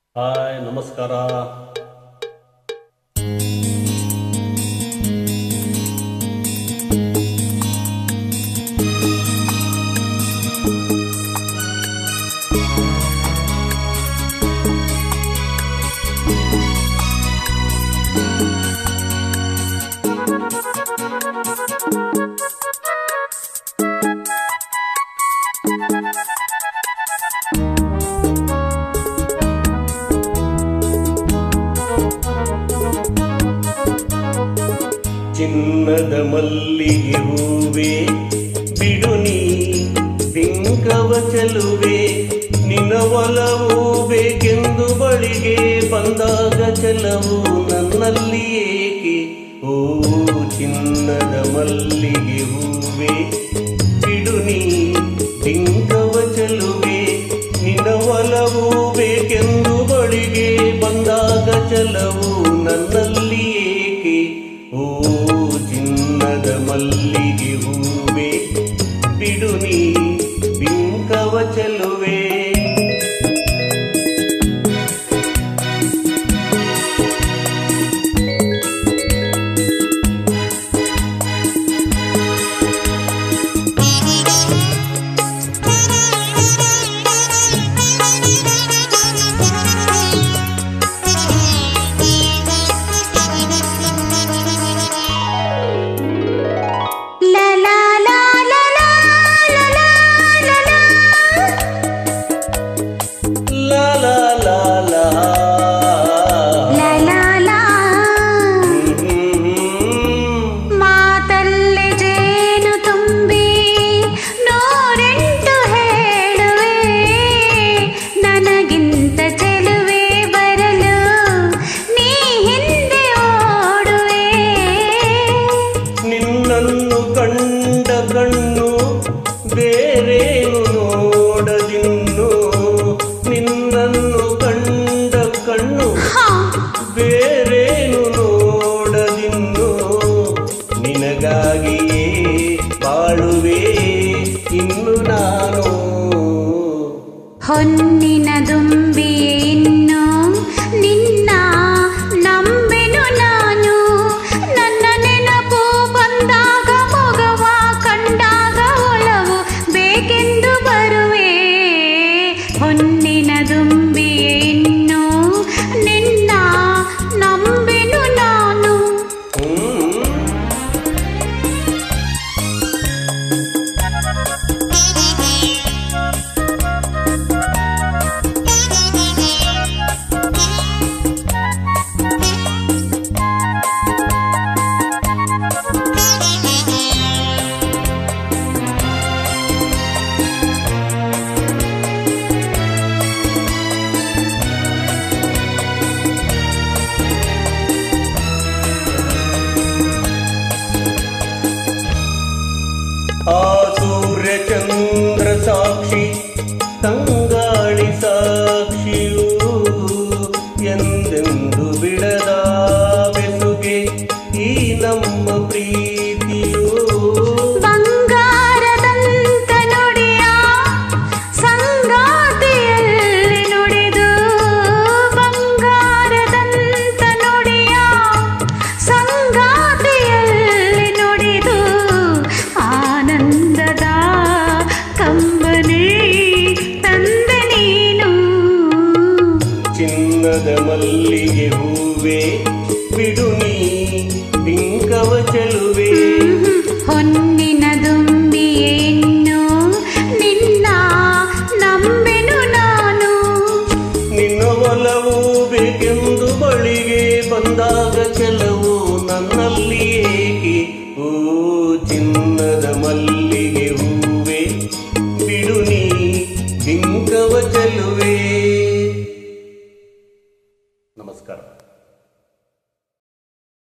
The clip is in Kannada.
ಹಾಯ್ ನಮಸ್ಕಾರ ಚಿನ್ನದ ಮಲ್ಲಿಗೆ ಹೂವೆ ಬಿಡು ನೀ ಬಿಂಕವ ಚೆಲುವೆ ನಿನ್ನ ಒಲವು ಬೇಕೆಂದು ಬಳಿಗೆ ಬಂದಾಗ ಚೆಲವು ನನ್ನಲ್ಲಿ ಏಕೆ ಓ ಚಿನ್ನದ ಮಲ್ಲಿಗೆ ಹೂವೆ ಬಿಡು ನೀ ಬಿಂಕವ ಚೆಲುವೆ ನಿನ್ನ ಒಲವು ಬೇಕೆಂದು ಬಳಿಗೆ ಬಂದಾಗ ಚೆಲವು ನನ್ನಲ್ಲಿ ಏಕೆ ಓ ಚಿನ್ನದ ಮಲ್ಲಿಗೆ ಹೂವೆ ಬಿಡು ನೀ ಬಿಂಕವ ಚೆಲುವೆ La la la la la la la la la. ಲಾ ಲಾ ಲಾ ಲಾ La la la. ಹ್ಮ್. ಮಾತಲ್ಲಿ ಜೇನು ತುಂಬಿ ನೂರೆಂಟು ಹೇಳುವೆ ನನಗಿಂತ ಚೆಲುವೆ ಬರಲು ನೀ ಹಿಂದೆ ಓಡುವೆ ನಿನ್ನನ್ನು ಕಂಡ ಕಣ್ಣು ಬೇರೇನು ನೋಡದಿನ್ನು ನಿನ್ನನ್ನು ಕಂಡ ಕಣ್ಣು ಹಾ ಬೇರೇನು ನೋಡದಿನ್ನು ನಿನಗಾಗಿಯೇ ಬಾಳುವೆ ಇನ್ನು ನಾನು ಹೊನ್ನಿನ ದುಂಬಿಯೇ ಇನ್ನು ನಿನ್ನ ನಂಬೆನು ನಾನು ನನ್ನ ನೆನಪು ಬಂದಾಗ ಮೊಗವ ಕಂಡಾಗ ಒಲವು ಬೇಕೆಂದು ಬರುವೆ ಹೊನ್ನಿನ ದುಂಬಿಯೇ ಇನ್ನು ನಿನ್ನ ನಂಬೆನು ನಾನು ಹ್ಮ್. ಆ ಸೂರ್ಯ ಚಂದ್ರ ಸಾಕ್ಷಿ ತಂಗಾಳಿ ಸಾಕ್ಷಿಯು ಎಂದೆಂದು ಬಿಡದ ಬೆಸುಗೆ ಈ ನಮ್ಮ ಪ್ರೀತಿಯು ಬಂಗಾರದಂತ ನುಡಿಯ ಸಂಗಾತಿಯಲ್ಲಿ ನುಡಿದು ಬಂಗಾರದಂತ ನುಡಿಯ ಸಂಗಾತಿಯಲ್ಲಿ ನುಡಿದು ಆನಂದದ ಕಂಬನಿ ತಂದೆ ನೀನು ಚಿನ್ನದ ಮಲ್ಲಿಗೆ ಹೂವೆ ಬಿಡು ನೀ ಬಿಂಕವ ಚೆಲುವೆ ಹೊನ್ನಿನ ದುಂಬಿಯೇ ಇನ್ನು ನಿನ್ನ ನಂಬೆನು ನಾನು ನಿನ್ನ ಒಲವು ಬೇಕೆಂದು ಬಳಿಗೆ ಬಂದಾಗ ಕೆಲವು